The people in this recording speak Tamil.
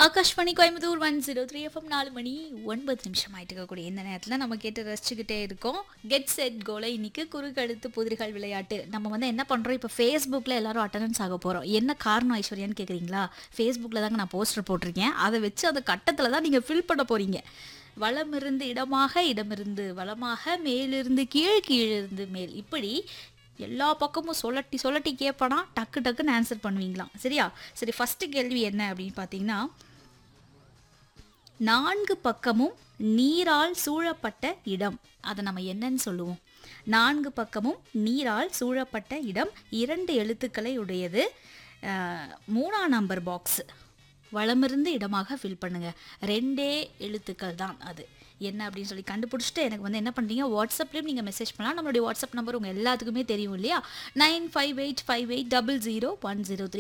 Akashvani Coimbatore one zero three FM நாலு மணி ஒன்பது நிமிஷம் ஆயிட்டு இருக்கக்கூடிய இந்த நேரத்தில் நம்ம கேட்டு ரசிச்சுக்கிட்டே இருக்கோம் கெட் செட் கோலை இன்னைக்கு குறுக்கெழுத்து புதிர்கள் விளையாட்டு நம்ம வந்து என்ன பண்ணுறோம் இப்போ ஃபேஸ்புக்கில் எல்லாரும் அட்டண்டன்ஸ் ஆக போகிறோம் என்ன காரணம் ஐஸ்வர்யான்னு கேட்குறீங்களா ஃபேஸ்புக்கில் தாங்க நான் போஸ்டர் போட்டிருக்கேன் அதை வச்சு அந்த கட்டத்தில் தான் நீங்கள் ஃபில் பண்ண போகிறீங்க வளமிருந்து இடமாக இடமிருந்து வளமாக மேலிருந்து கீழ் கீழிருந்து மேல் இப்படி எல்லா பக்கமும் சொல்லட்டி சொல்லட்டி கேட்பனா டக்கு டக்குன்னு ஆன்சர் பண்ணுவீங்களாம் சரியா சரி ஃபஸ்ட்டு கேள்வி என்ன அப்படின்னு பார்த்தீங்கன்னா நான்கு பக்கமும் நீரால் சூழப்பட்ட இடம் அதை நம்ம என்னன்னு சொல்லுவோம் நான்கு பக்கமும் நீரால் சூழப்பட்ட இடம் இரண்டு எழுத்துக்களை உடையது அஹ், மூணாம் நம்பர் பாக்ஸ் வளமிருந்து இடமாக ஃபில் பண்ணுங்க ரெண்டே எழுத்துக்கள் தான் அது என்ன அப்படின்னு சொல்லி கண்டுபிடிச்சிட்டு எனக்கு வந்து என்ன பண்ணுறீங்க வாட்ஸ்அப்லேயும் நீங்கள் மெசேஜ் பண்ணலாம் நம்மளுடைய வாட்ஸ்அப் நம்பர் உங்கள் எல்லாத்துக்குமே தெரியும் இல்லையா nine five eight five eight double zero one zero three